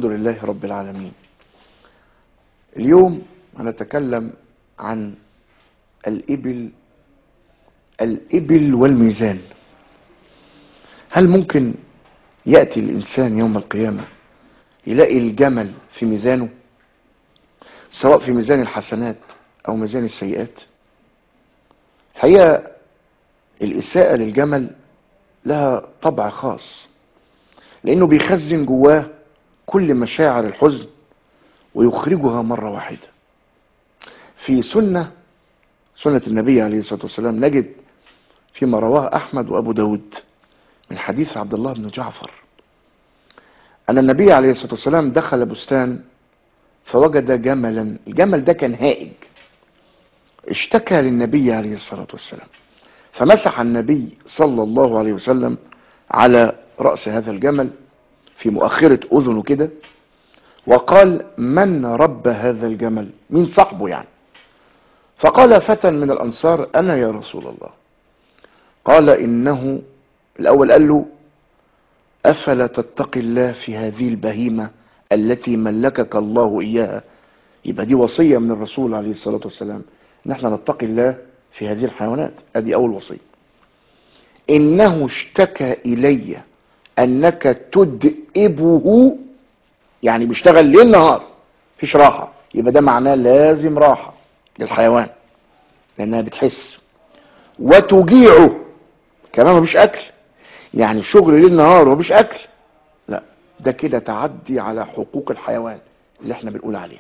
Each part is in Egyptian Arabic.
الحمد لله رب العالمين اليوم هنتكلم عن الإبل الإبل والميزان هل ممكن يأتي الإنسان يوم القيامة يلاقي الجمل في ميزانه سواء في ميزان الحسنات أو ميزان السيئات الحقيقة الإساءة للجمل لها طبع خاص لأنه بيخزن جواه كل مشاعر الحزن ويخرجها مرة واحدة في سنة سنة النبي عليه الصلاة والسلام نجد فيما رواه أحمد وأبو داود من حديث عبد الله بن جعفر أن النبي عليه الصلاة والسلام دخل بستان فوجد جملا الجمل ده كان هائج اشتكى للنبي عليه الصلاة والسلام فمسح النبي صلى الله عليه وسلم على رأس هذا الجمل في مؤخرة أذنه كده وقال من رب هذا الجمل مين صاحبه يعني فقال فتى من الأنصار أنا يا رسول الله قال إنه الأول قال له أفلا تتقي الله في هذه البهيمة التي ملكك الله إياها يبقى دي وصية من الرسول عليه الصلاة والسلام ان احنا نتقي الله في هذه الحيوانات ادي اول وصية انه اشتكى الي انك تدئبه يعني بيشتغل ليل نهار مفيش راحة يبقى ده معناه لازم راحة للحيوان لانها بتحس وتجيعه كمان مفيش اكل يعني شغل ليل نهار ومفيش اكل لا ده كده تعدي على حقوق الحيوان اللي احنا بنقول عليها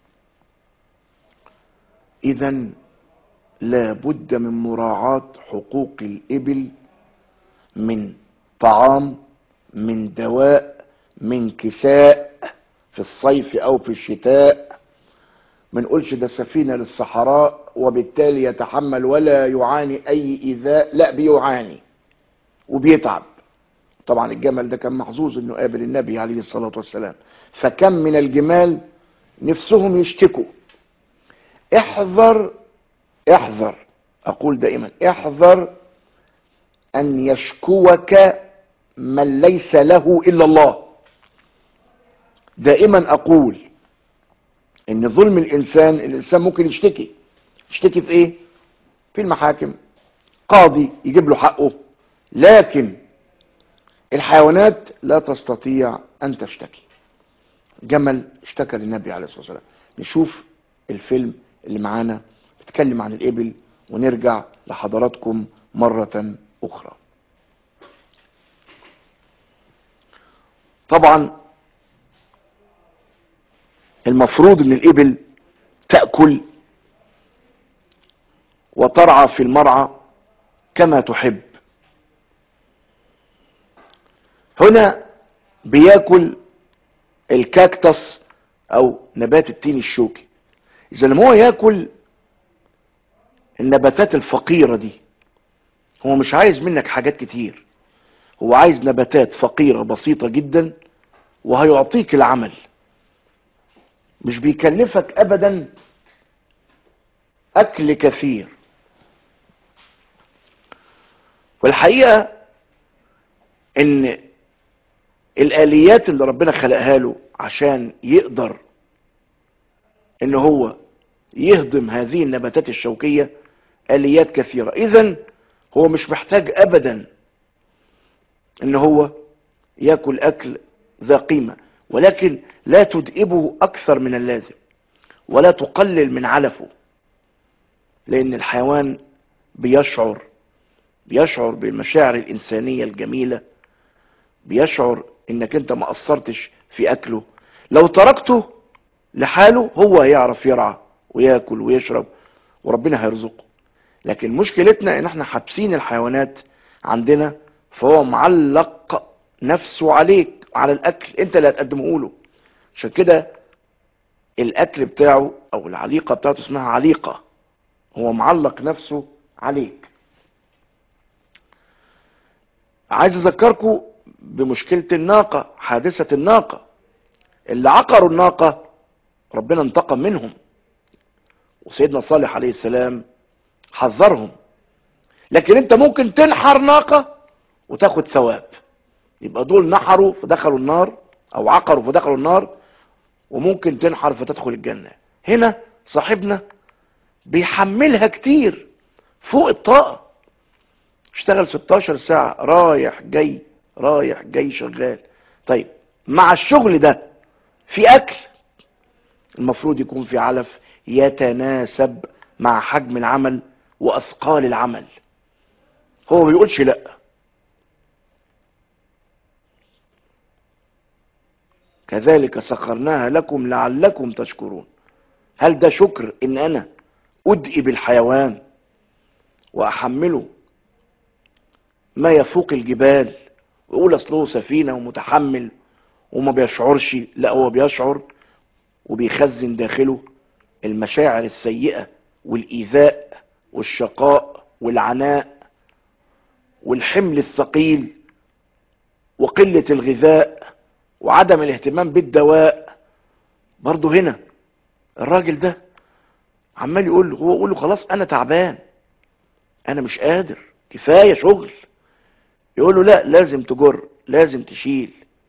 اذا لابد من مراعاة حقوق الإبل من طعام من دواء من كساء في الصيف أو في الشتاء ما نقولش ده سفينة للصحراء وبالتالي يتحمل ولا يعاني أي إيذاء لا بيعاني وبيتعب طبعا الجمل ده كان محظوظ انه قابل النبي عليه الصلاة والسلام فكم من الجمال نفسهم يشتكوا احذر احذر اقول دائما احذر ان يشكوك من ليس له الا الله دائما اقول ان ظلم الانسان الانسان ممكن يشتكي يشتكي في ايه في المحاكم قاضي يجيب له حقه لكن الحيوانات لا تستطيع ان تشتكي جمل اشتكى للنبي عليه الصلاه والسلام نشوف الفيلم اللي معانا بيتكلم عن الإبل ونرجع لحضراتكم مرة أخرى طبعا المفروض ان الإبل تأكل وترعى في المرعى كما تحب هنا بياكل الكاكتس او نبات التين الشوكي اذا لما هو ياكل النباتات الفقيرة دي هو مش عايز منك حاجات كتير هو عايز نباتات فقيرة بسيطة جدا وهيعطيك العمل مش بيكلفك ابدا اكل كثير والحقيقة ان الاليات اللي ربنا خلقها له عشان يقدر ان هو يهضم هذه النباتات الشوكية اليات كثيرة اذا هو مش محتاج ابدا ان هو ياكل اكل ذا قيمة ولكن لا تدئبه اكثر من اللازم ولا تقلل من علفه لان الحيوان بيشعر بيشعر بالمشاعر الانسانية الجميلة بيشعر انك انت ما قصرتش في اكله لو تركته لحاله هو هيعرف يرعى وياكل ويشرب وربنا هيرزقه لكن مشكلتنا ان احنا حابسين الحيوانات عندنا فهو معلق نفسه عليك على الاكل انت اللي هتقدمه له عشان كده الاكل بتاعه او العليقة بتاعته اسمها عليقة هو معلق نفسه عليك عايز اذكركم بمشكلة الناقة حادثة الناقة اللي عقروا الناقة ربنا انتقم منهم وسيدنا صالح عليه السلام حذرهم لكن انت ممكن تنحر ناقة وتاخد ثواب يبقى دول نحروا فدخلوا النار او عقروا فدخلوا النار وممكن تنحر فتدخل الجنة هنا صاحبنا بيحملها كتير فوق الطاقة اشتغل 16 ساعة رايح جاي رايح جاي شغال طيب مع الشغل ده في اكل المفروض يكون في علف يتناسب مع حجم العمل واثقال العمل هو ما بيقولش لا كذلك سخرناها لكم لعلكم تشكرون هل ده شكر ان انا ادئي بالحيوان واحمله ما يفوق الجبال ويقول اصله سفينه ومتحمل وما بيشعرش لا هو بيشعر وبيخزن داخله المشاعر السيئه والايذاء والشقاء والعناء والحمل الثقيل وقله الغذاء وعدم الاهتمام بالدواء برضه هنا الراجل ده عمال يقول له هو يقول له خلاص انا تعبان انا مش قادر كفايه شغل يقول له لا لازم تجر لازم تشيل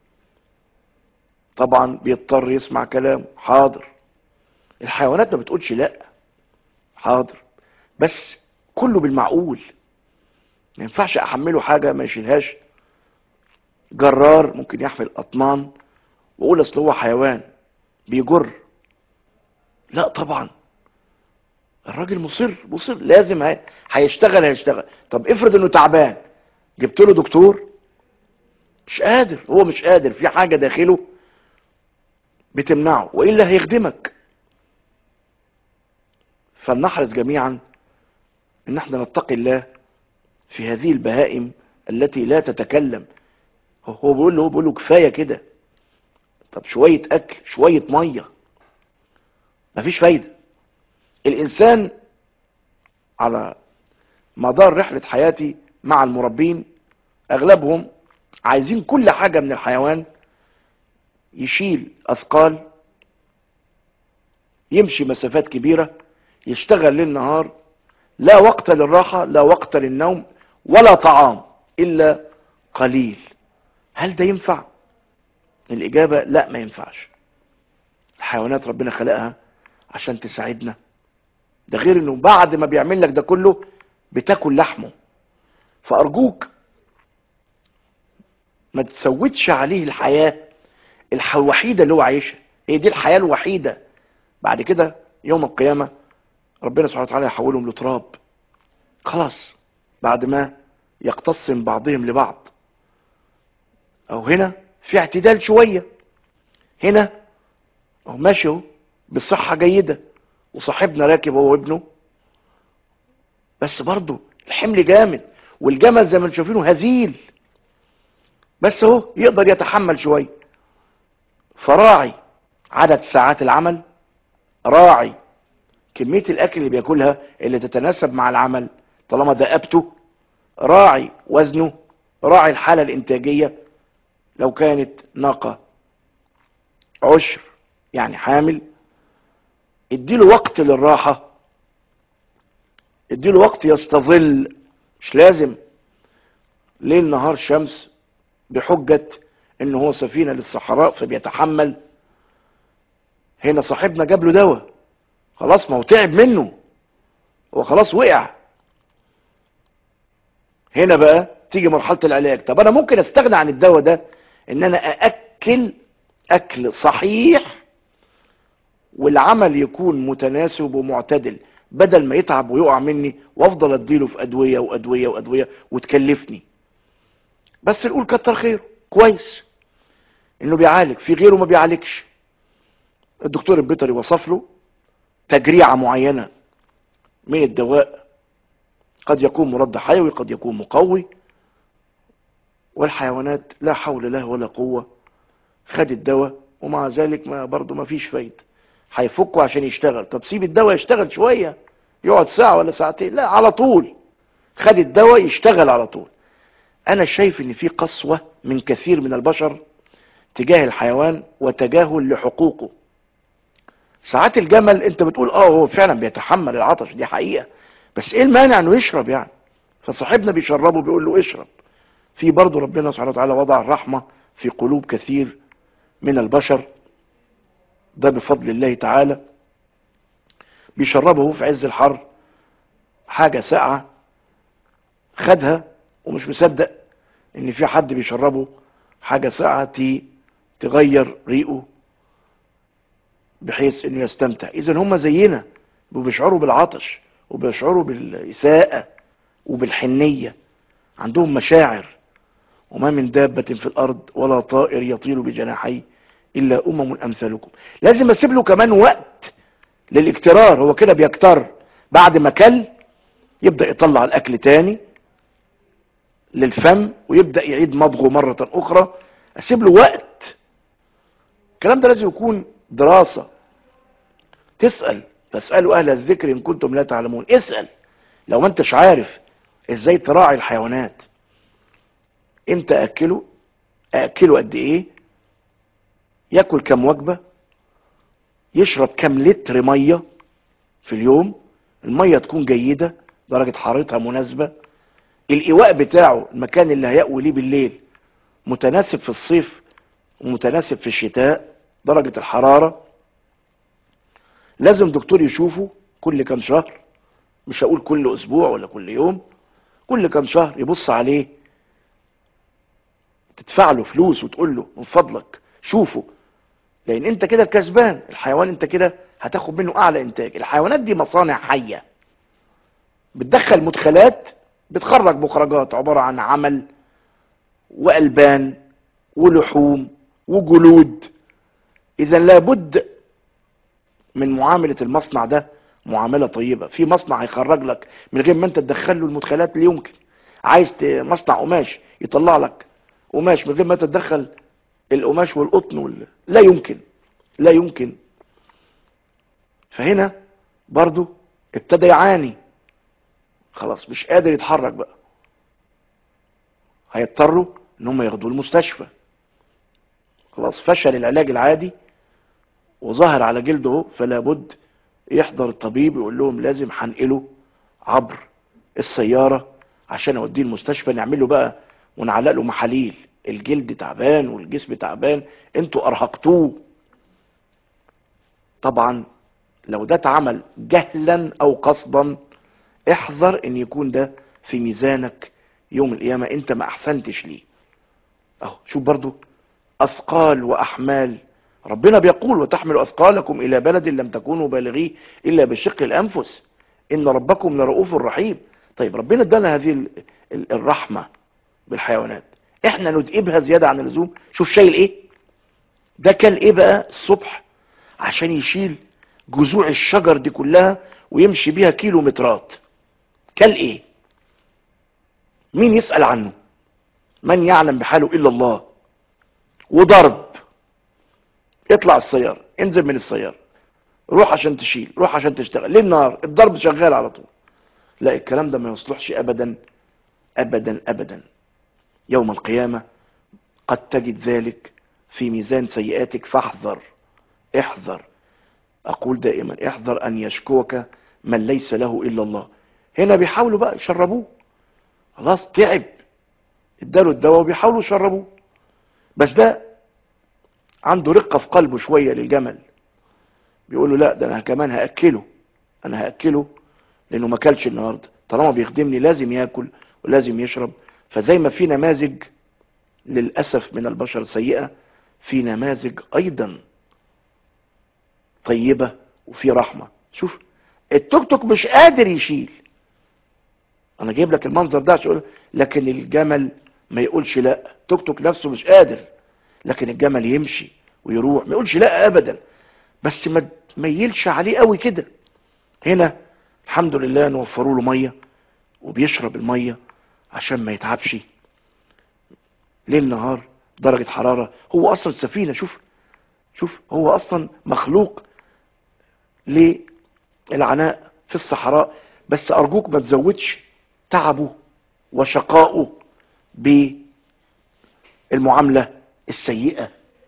طبعا بيضطر يسمع كلام حاضر الحيوانات ما بتقولش لا حاضر بس كله بالمعقول ما ينفعش احمله حاجه ما يشيلهاش جرار ممكن يحمل اطنان واقول اصل هو حيوان بيجر لا طبعا الراجل مصر مصر لازم هي- هيشتغل هيشتغل طب افرض انه تعبان جبت له دكتور مش قادر هو مش قادر في حاجه داخله بتمنعه والا هيخدمك فلنحرص جميعا ان احنا نتقي الله في هذه البهائم التي لا تتكلم هو بيقول له هو بيقول له كفايه كده طب شويه اكل شويه ميه مفيش فايده الانسان على مدار رحله حياتي مع المربين اغلبهم عايزين كل حاجه من الحيوان يشيل اثقال يمشي مسافات كبيره يشتغل ليل نهار لا وقت للراحه لا وقت للنوم ولا طعام الا قليل هل ده ينفع الاجابه لا ما ينفعش الحيوانات ربنا خلقها عشان تساعدنا ده غير انه بعد ما بيعمل لك ده كله بتاكل لحمه فارجوك ما تسودش عليه الحياه الح- الوحيده اللي هو عايشها هي دي الحياه الوحيده بعد كده يوم القيامه ربنا سبحانه وتعالى يحولهم لتراب خلاص بعد ما يقتصم بعضهم لبعض او هنا في اعتدال شويه هنا اهو ماشي اهو بصحه جيده وصاحبنا راكب هو وابنه بس برضه الحمل جامد والجمل زي ما انتم شايفينه هزيل بس هو يقدر يتحمل شويه فراعي عدد ساعات العمل راعي كمية الأكل اللي بياكلها اللي تتناسب مع العمل طالما دقبته راعي وزنه راعي الحالة الإنتاجية لو كانت ناقة عشر يعني حامل اديله وقت للراحة اديله وقت يستظل مش لازم ليل نهار شمس بحجة ان هو سفينة للصحراء فبيتحمل هنا صاحبنا جاب له دواء خلاص ما هو تعب منه هو خلاص وقع هنا بقى تيجي مرحلة العلاج طب انا ممكن استغنى عن الدواء ده ان انا ااكل اكل صحيح والعمل يكون متناسب ومعتدل بدل ما يتعب ويقع مني وافضل اديله في ادويه وادويه وادويه وتكلفني بس نقول كتر خيره كويس انه بيعالج في غيره ما بيعالجش الدكتور البيطري وصف له تجريعه معينه من الدواء قد يكون مضاد حيوي قد يكون مقوي والحيوانات لا حول لها ولا قوه خد الدواء ومع ذلك ما برضه ما فيش فايده هيفكه عشان يشتغل طب سيب الدواء يشتغل شويه يقعد ساعه ولا ساعتين لا على طول خد الدواء يشتغل على طول انا شايف ان في قسوه من كثير من البشر تجاه الحيوان وتجاهل لحقوقه ساعات الجمل انت بتقول اه هو فعلا بيتحمل العطش دي حقيقه بس ايه المانع انه يشرب يعني فصاحبنا بيشربه بيقول له اشرب في برضه ربنا سبحانه وتعالى وضع الرحمه في قلوب كثير من البشر ده بفضل الله تعالى بيشربه في عز الحر حاجة ساقعة خدها ومش مصدق ان في حد بيشربه حاجة ساقعة تي تغير ريقه بحيث انه يستمتع اذا هم زينا وبيشعروا بالعطش وبيشعروا بالإساءة وبالحنية عندهم مشاعر وما من دابة في الأرض ولا طائر يطير بجناحيه إلا أمم أمثالكم لازم أسيب له كمان وقت للاكترار هو كده بيكتر بعد ما كل يبدأ يطلع الأكل تاني للفم ويبدأ يعيد مضغه مرة أخرى أسيب له وقت الكلام ده لازم يكون دراسة تسأل فاسألوا أهل الذكر إن كنتم لا تعلمون اسأل لو ما انتش عارف ازاي تراعي الحيوانات امتى أكله أكله قد إيه ياكل كم وجبة يشرب كم لتر مية في اليوم المية تكون جيدة درجة حرارتها مناسبة الإيواء بتاعه المكان اللي هيأوي ليه بالليل متناسب في الصيف ومتناسب في الشتاء درجة الحرارة لازم دكتور يشوفه كل كام شهر مش هقول كل اسبوع ولا كل يوم كل كام شهر يبص عليه تدفع له فلوس وتقول له من فضلك شوفه لان انت كده الكسبان الحيوان انت كده هتاخد منه اعلى انتاج الحيوانات دي مصانع حية بتدخل مدخلات بتخرج مخرجات عبارة عن عمل والبان ولحوم وجلود اذا لابد من معاملة المصنع ده معاملة طيبة في مصنع هيخرج لك من غير ما انت تدخل له المدخلات اللي يمكن عايز ت- مصنع قماش يطلع لك قماش من غير ما انت تدخل القماش والقطن وال... لا يمكن لا يمكن فهنا برضو ابتدى يعاني خلاص مش قادر يتحرك بقى هيضطروا ان هم ياخدوه المستشفى خلاص فشل العلاج العادي وظهر على جلده اهو فلا بد يحضر الطبيب يقول لهم لازم هنقله عبر السيارة عشان اوديه المستشفى نعمل له بقى ونعلق له محاليل الجلد تعبان والجسم تعبان انتوا ارهقتوه طبعا لو ده اتعمل جهلا او قصدا احذر ان يكون ده في ميزانك يوم القيامة انت ما احسنتش ليه اهو شوف برضو اثقال واحمال ربنا بيقول وتحمل اثقالكم الى بلد لم تكونوا بالغيه الا بشق الانفس ان ربكم لرؤوف رحيم طيب ربنا ادانا هذه ال- ال- الرحمه بالحيوانات احنا ندئبها زياده عن اللزوم شوف شايل ايه ده كان ايه بقى الصبح عشان يشيل جذوع الشجر دي كلها ويمشي بيها كيلومترات كل ايه مين يسأل عنه من يعلم بحاله الا الله وضرب اطلع السيارة انزل من السيارة روح عشان تشيل روح عشان تشتغل ليل نهار الضرب شغال على طول لا الكلام ده ما يصلحش ابدا ابدا ابدا يوم القيامة قد تجد ذلك في ميزان سيئاتك فاحذر احذر اقول دائما احذر ان يشكوك من ليس له الا الله هنا بيحاولوا بقى يشربوه خلاص تعب اداله الدواء وبيحاولوا يشربوه بس ده عنده رقة في قلبه شوية للجمل بيقول له لا ده انا كمان هاكله انا هاكله لانه ما اكلش النهارده طالما بيخدمني لازم ياكل ولازم يشرب فزي ما في نماذج للاسف من البشر سيئه في نماذج ايضا طيبه وفي رحمه شوف التوك توك مش قادر يشيل انا جايب لك المنظر ده عشان أقول- لكن الجمل ما يقولش لا توك توك نفسه مش قادر لكن الجمل يمشي ويروح ما يقولش لا ابدا بس ما تميلش عليه قوي كده هنا الحمد لله نوفروا له ميه وبيشرب الميه عشان ما يتعبش ليل نهار درجة حرارة هو أصلا سفينة شوف شوف هو أصلا مخلوق للعناء في الصحراء بس أرجوك ما تزودش تعبه وشقائه بالمعاملة السيئة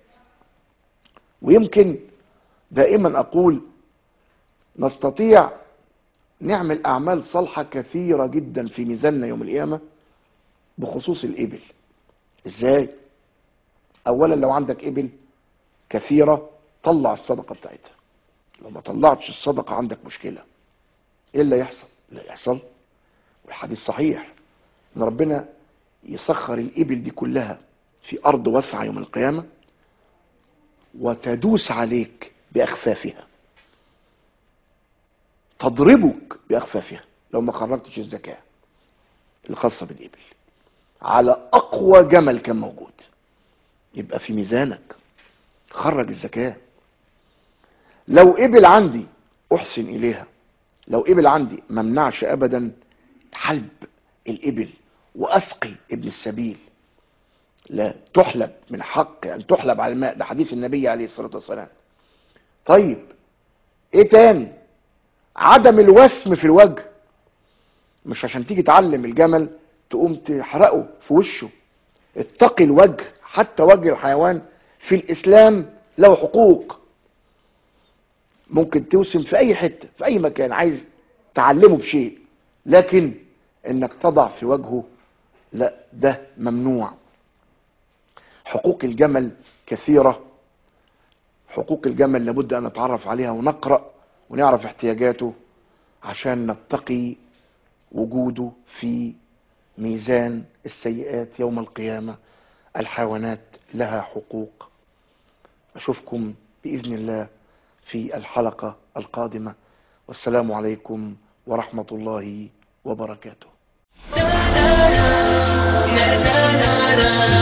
ويمكن دائما أقول نستطيع نعمل أعمال صالحة كثيرة جدا في ميزاننا يوم القيامة بخصوص الإبل إزاي؟ أولا لو عندك إبل كثيرة طلع الصدقة بتاعتها لو ما طلعتش الصدقة عندك مشكلة ايه اللي يحصل لا يحصل والحديث صحيح ان ربنا يسخر الإبل دي كلها في أرض واسعة يوم القيامة وتدوس عليك بأخفافها تضربك بأخفافها لو ما خرجتش الزكاة الخاصة بالإبل على أقوى جمل كان موجود يبقى في ميزانك خرج الزكاة لو إبل عندي أحسن إليها لو إبل عندي ممنعش أبدا حلب الإبل وأسقي ابن السبيل لا تحلب من حق أن تحلب على الماء ده حديث النبي عليه الصلاة والسلام طيب ايه تاني عدم الوسم في الوجه مش عشان تيجي تعلم الجمل تقوم تحرقه في وشه اتقي الوجه حتى وجه الحيوان في الاسلام له حقوق ممكن توسم في اي حتة في اي مكان عايز تعلمه بشيء لكن انك تضع في وجهه لا ده ممنوع حقوق الجمل كثيرة حقوق الجمل لابد ان نتعرف عليها ونقرأ ونعرف احتياجاته عشان نتقي وجوده في ميزان السيئات يوم القيامة الحيوانات لها حقوق أشوفكم بإذن الله في الحلقة القادمة والسلام عليكم ورحمة الله وبركاته na na na na